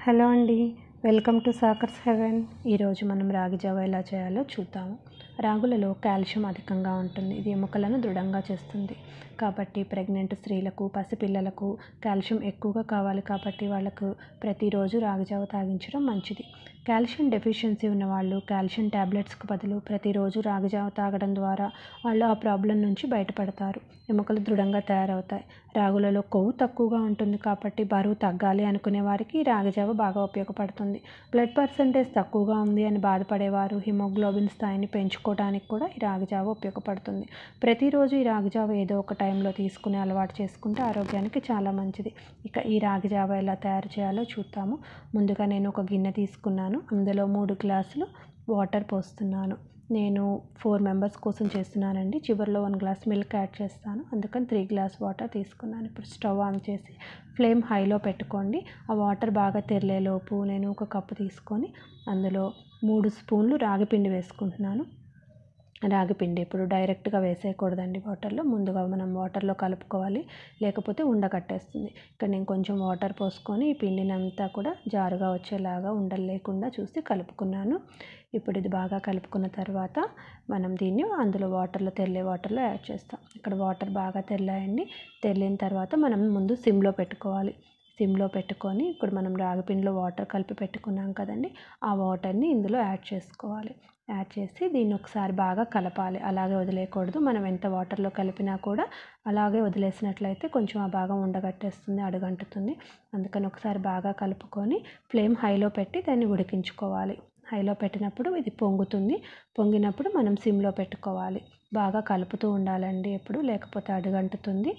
hello అండి welcome to సాకర్స్ haven ఈరోజు మనం రాగి జావ ఎలా చేయాలో చూద్దాము రాగులలో కాల్షియం అధికంగా ఉంటుంది ఇది ఎముకలను దృఢంగా చేస్తుంది కాబట్టి ప్రెగ్నెంట్ స్త్రీలకు పసిపిల్లలకు కాల్షియం ఎక్కువగా కావాలి కాబట్టి వాళ్ళకు ప్రతిరోజు రాగి జావ తాగించడం మంచిది కాల్షియం డెఫిషియన్సీ ఉన్న వాళ్ళు కాల్షియం ట్యాబ్లెట్స్కి బదులు ప్రతిరోజు రాగి జావ తాగడం ద్వారా వాళ్ళు ఆ ప్రాబ్లం నుంచి బయటపడతారు ఎముకలు దృఢంగా తయారవుతాయి రాగులలో కొవ్వు తక్కువగా ఉంటుంది కాబట్టి బరువు తగ్గాలి అనుకునే వారికి రాగి జావ బాగా ఉపయోగపడుతుంది బ్లడ్ పర్సంటేజ్ తక్కువగా ఉంది అని బాధపడేవారు హిమోగ్లోబిన్ స్థాయిని పెంచుకోవడానికి కూడా ఈ రాగి జావ ఉపయోగపడుతుంది ప్రతిరోజు ఈ రాగి జావ ఏదో ఒక టైంలో తీసుకునే అలవాటు చేసుకుంటే ఆరోగ్యానికి చాలా మంచిది ఇక ఈ రాగి జావ ఎలా తయారు చేయాలో చూద్దాము ముందుగా నేను ఒక గిన్నె తీసుకున్నాను అందులో మూడు గ్లాసులు వాటర్ పోస్తున్నాను నేను ఫోర్ మెంబర్స్ కోసం చేస్తున్నానండి చివరిలో వన్ గ్లాస్ మిల్క్ యాడ్ చేస్తాను అందుకని త్రీ గ్లాస్ వాటర్ తీసుకున్నాను ఇప్పుడు స్టవ్ ఆన్ చేసి ఫ్లేమ్ హైలో పెట్టుకోండి ఆ వాటర్ బాగా తెరలేలోపు నేను ఒక కప్పు తీసుకొని అందులో మూడు స్పూన్లు రాగి పిండి వేసుకుంటున్నాను రాగి పిండి ఇప్పుడు డైరెక్ట్గా వేసేయకూడదండి వాటర్లో ముందుగా మనం వాటర్లో కలుపుకోవాలి లేకపోతే ఉండకట్టేస్తుంది ఇక్కడ నేను కొంచెం వాటర్ పోసుకొని ఈ పిండిని అంతా కూడా జారుగా వచ్చేలాగా ఉండలు లేకుండా చూసి కలుపుకున్నాను ఇప్పుడు ఇది బాగా కలుపుకున్న తర్వాత మనం దీన్ని అందులో వాటర్లో తెల్లే వాటర్లో యాడ్ చేస్తాం ఇక్కడ వాటర్ బాగా తెల్లాయండి తెల్లిన తర్వాత మనం ముందు సిమ్లో పెట్టుకోవాలి సిమ్లో పెట్టుకొని ఇప్పుడు మనం రాగిపిండిలో వాటర్ కలిపి పెట్టుకున్నాం కదండి ఆ వాటర్ని ఇందులో యాడ్ చేసుకోవాలి యాడ్ చేసి దీన్ని ఒకసారి బాగా కలపాలి అలాగే వదిలేయకూడదు మనం ఎంత వాటర్లో కలిపినా కూడా అలాగే వదిలేసినట్లయితే కొంచెం ఆ భాగం ఉండగట్టేస్తుంది అడుగంటుతుంది అందుకని ఒకసారి బాగా కలుపుకొని ఫ్లేమ్ హైలో పెట్టి దాన్ని ఉడికించుకోవాలి హైలో పెట్టినప్పుడు ఇది పొంగుతుంది పొంగినప్పుడు మనం సిమ్లో పెట్టుకోవాలి బాగా కలుపుతూ ఉండాలండి ఎప్పుడు లేకపోతే అడుగంటుతుంది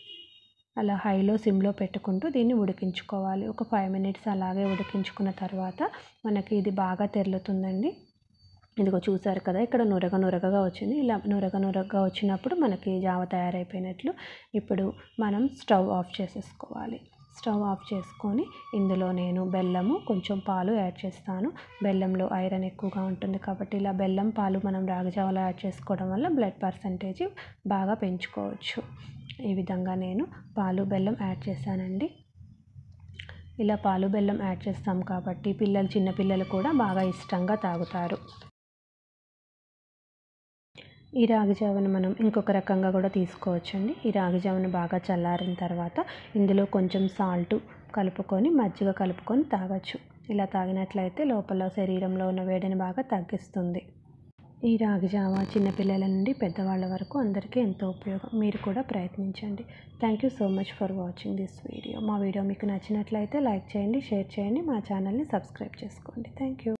అలా హైలో సిమ్లో పెట్టుకుంటూ దీన్ని ఉడికించుకోవాలి ఒక ఫైవ్ మినిట్స్ అలాగే ఉడికించుకున్న తర్వాత మనకి ఇది బాగా తెరులుతుందండి ఇదిగో చూసారు కదా ఇక్కడ నురగ నురగగా వచ్చింది ఇలా నురగ నురగగా వచ్చినప్పుడు మనకి జావ తయారైపోయినట్లు ఇప్పుడు మనం స్టవ్ ఆఫ్ చేసేసుకోవాలి స్టవ్ ఆఫ్ చేసుకొని ఇందులో నేను బెల్లము కొంచెం పాలు యాడ్ చేస్తాను బెల్లంలో ఐరన్ ఎక్కువగా ఉంటుంది కాబట్టి ఇలా బెల్లం పాలు మనం రాగజావలో యాడ్ చేసుకోవడం వల్ల బ్లడ్ పర్సంటేజ్ బాగా పెంచుకోవచ్చు ఈ విధంగా నేను పాలు బెల్లం యాడ్ చేశానండి ఇలా పాలు బెల్లం యాడ్ చేస్తాం కాబట్టి పిల్లలు చిన్నపిల్లలు కూడా బాగా ఇష్టంగా తాగుతారు ఈ రాగి జావను మనం ఇంకొక రకంగా కూడా తీసుకోవచ్చండి ఈ రాగి జావను బాగా చల్లారిన తర్వాత ఇందులో కొంచెం సాల్ట్ కలుపుకొని మజ్జిగ కలుపుకొని తాగొచ్చు ఇలా తాగినట్లయితే లోపల శరీరంలో ఉన్న వేడిని బాగా తగ్గిస్తుంది ఈ రాగి జావ చిన్నపిల్లల నుండి పెద్దవాళ్ళ వరకు అందరికీ ఎంతో ఉపయోగం మీరు కూడా ప్రయత్నించండి thank you so much for watching this video మా వీడియో మీకు నచ్చినట్లయితే లైక్ చేయండి షేర్ చేయండి మా ఛానల్ని సబ్స్క్రైబ్ చేసుకోండి థ్యాంక్ యూ